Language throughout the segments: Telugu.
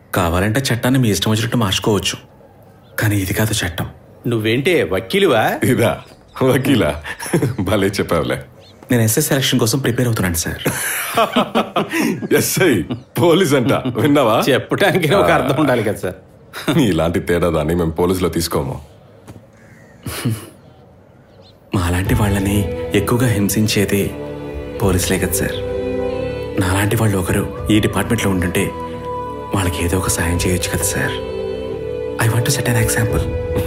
కావాలంటే చట్టాన్ని మీ ఇష్టం వచ్చినట్టు మార్చుకోవచ్చు కానీ ఇది కాదు చట్టం నువ్వేంటే వకీలువా ఇదా వకీలా భలే చెప్పావులే నేను ఎస్ఎస్ సెలక్షన్ కోసం ప్రిపేర్ అవుతున్నాను సార్ ఎస్ఐ పోలీస్ అంట విన్నావా చెప్పడానికి ఒక అర్థం ఉండాలి కదా సార్ ఇలాంటి తేడా దాన్ని మేము పోలీసులో తీసుకోము మాలాంటి వాళ్ళని ఎక్కువగా హింసించేది పోలీసులే కదా సార్ నాలాంటి వాళ్ళు ఒకరు ఈ డిపార్ట్మెంట్లో ఉంటుంటే వాళ్ళకి ఏదో ఒక సాయం చేయొచ్చు కదా sir I want to set an example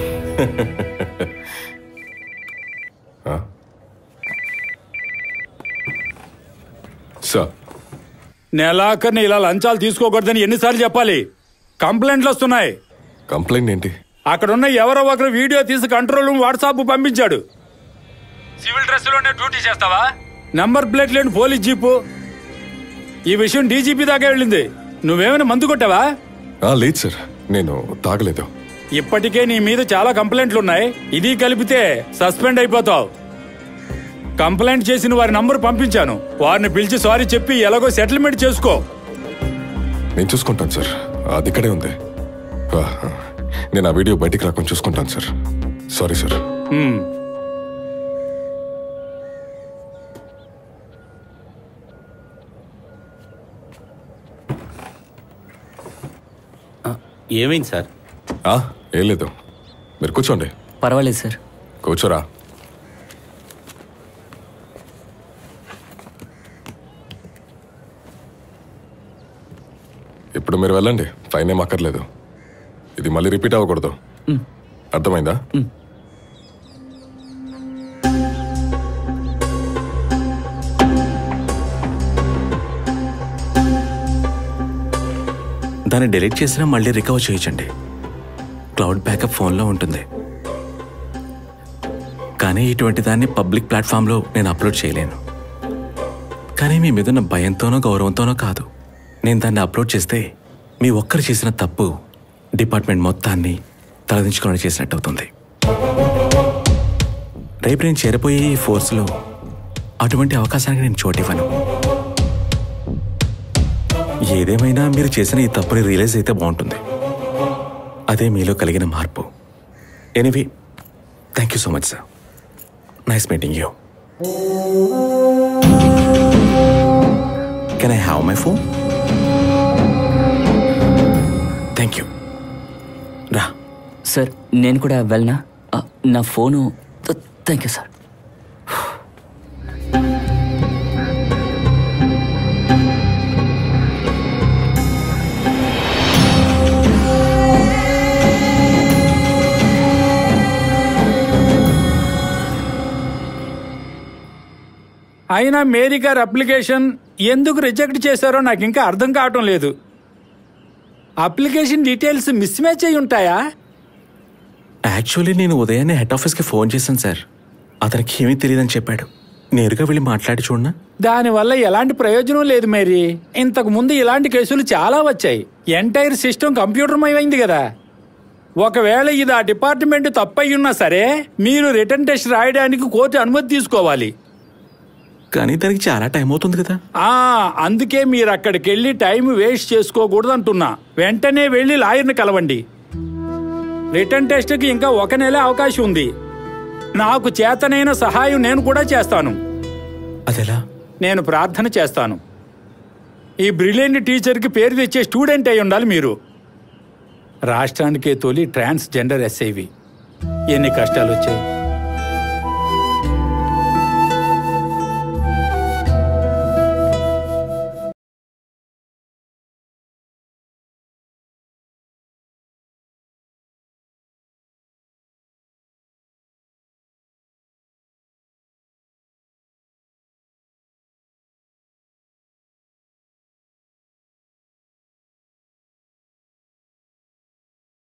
sir నెలాఖరిని ఇలా లంచాలు తీసుకోకూడదని ఎన్నిసార్లు చెప్పాలి కంప్లైంట్లు వస్తున్నాయి కంప్లైంట్ ఏంటి అక్కడున్న ఎవరో ఒకరు వీడియో తీసి కంట్రోల్ రూమ్ వాట్సాప్ పంపించాడు సివిల్ డ్రెస్ లోనే డ్యూటీ చేస్తావా నంబర్ ప్లేట్ లేని పోలీస్ జీపు ఈ విషయం డీజీపీ దాకా వెళ్ళింది నువ్వేమైనా మందు కొట్టావా ఆ, లేదు సార్ నేను తాగలేదు ఇప్పటికే నీ మీద చాలా కంప్లైంట్లు ఉన్నాయి ఇది కలిపితే సస్పెండ్ అయిపోతావు కంప్లైంట్ చేసిన వారి నంబర్ పంపించాను వారిని పిలిచి సారీ చెప్పి ఎలాగో సెటిల్మెంట్ చేసుకో నేను చూసుకుంటాను సార్ అది ఇక్కడే ఉంది ఆ, ఆ. నేను ఆ వీడియో బయటికి రాకుండా చూసుకుంటాను సార్ సారీ సార్ హ్మ్. ఏమైంది సార్ ఆ, ఏం లేదు మీరు కూర్చోండి పర్వాలేదు సార్ కూర్చోరా ఇప్పుడు మీరు వెళ్ళండి ఫైన్ ఏం అక్కర్లేదు ఇది మళ్ళీ రిపీట్ అవ్వకూడదు అర్థమైందా దాన్ని డిలీట్ చేసినా మళ్ళీ రికవర్ చేయించండి క్లౌడ్ బ్యాకప్ ఫోన్లో ఉంటుంది కానీ ఇటువంటి దాన్ని పబ్లిక్ ప్లాట్ఫామ్లో నేను అప్లోడ్ చేయలేను కానీ మీ మీదున్న భయంతోనో గౌరవంతోనో కాదు నేను దాన్ని అప్లోడ్ చేస్తే మీ ఒక్కరు చేసిన తప్పు డిపార్ట్మెంట్ మొత్తాన్ని తలదించుకొని చేసినట్టు అవుతుంది రేపు నేను చేరిపోయే ఈ ఫోర్స్లో అటువంటి అవకాశానికి నేను చోటివ్వను ఏదేమైనా మీరు చేసిన ఈ తప్పుని రియలైజ్ అయితే బాగుంటుంది అదే మీలో కలిగిన మార్పు anyway thank you so much sir nice meeting you can I have my phone thank you రా సార్ నేను కూడా వెళ్ళనా ఆ, నా ఫోను థ్యాంక్ యూ సార్ అయినా మేరీ గారి అప్లికేషన్ ఎందుకు రిజెక్ట్ చేశారో నాకు ఇంకా అర్థం కావటం లేదు అప్లికేషన్ డీటెయిల్స్ మిస్ మ్యాచ్ అయి ఉంటాయా యాక్చువల్లీ నేను ఉదయాన్నే హెడ్ ఆఫీస్కి ఫోన్ చేశాను సార్ అతనికి ఏమీ తెలియదని చెప్పాడు నేరుగా వెళ్ళి మాట్లాడి చూడనా దానివల్ల ఎలాంటి ప్రయోజనం లేదు మేరీ ఇంతకు ముందు ఇలాంటి కేసులు చాలా వచ్చాయి ఎంటైర్ సిస్టమ్ కంప్యూటర్మయమైంది కదా ఒకవేళ ఇది ఆ డిపార్ట్మెంట్ తప్పయి ఉన్నా సరే మీరు రిటర్న్ టెస్ట్ రాయడానికి కోర్టు అనుమతి తీసుకోవాలి కానీ దానికి చాలా టైం అవుతుంది కదా ఆ అందుకే మీరు అక్కడికి వెళ్ళి టైం వేస్ట్ చేసుకోకూడదు అంటున్నా వెంటనే వెళ్ళి లాయర్ని కలవండి రిటర్న్ టెస్ట్కి ఇంకా ఒక నెల అవకాశం ఉంది నాకు చేతనైన సహాయం నేను కూడా చేస్తాను అదెలా నేను ప్రార్థన చేస్తాను ఈ బ్రిలియంట్ టీచర్కి పేరు తెచ్చే స్టూడెంట్ అయి ఉండాలి మీరు రాష్ట్రానికే తొలి ట్రాన్స్జెండర్ ఎస్ఐవి ఎన్ని కష్టాలు వచ్చాయి